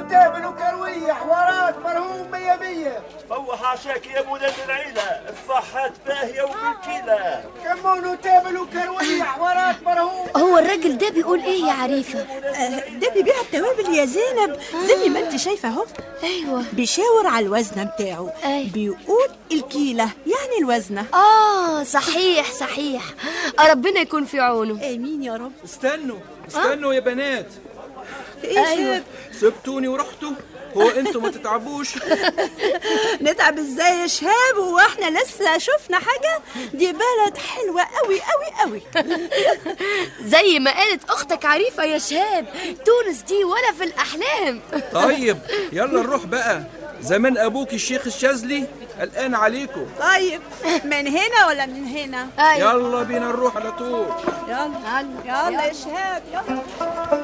وتابل وكرويح وراك مرهوم مية مية فو حاشاك يا ولاد العيلة الصحات باهية وبالكيلة كمون وتابل وكرويح وراك مرهوم هو الراجل ده بيقول ايه يا عريفة ده بيبيع التوابل يا زينب زي ما انت شايفه اهو ايوه بيشاور على الوزنه بتاعه أي. بيقول الكيله يعني الوزنه اه صحيح صحيح آه، ربنا يكون في عونه امين يا رب استنوا استنوا يا بنات ايوه سبتوني ورحتوا هو انتوا ما تتعبوش نتعب ازاي يا شهاب واحنا لسه شفنا حاجه دي بلد حلوه قوي قوي قوي زي ما قالت اختك عريفة يا شهاب تونس دي ولا في الاحلام طيب يلا نروح بقى زمان ابوك الشيخ الشاذلي قلقان عليكم طيب من هنا ولا من هنا ايوه يلا بينا نروح على طول يلا يلا يا شهاب يلا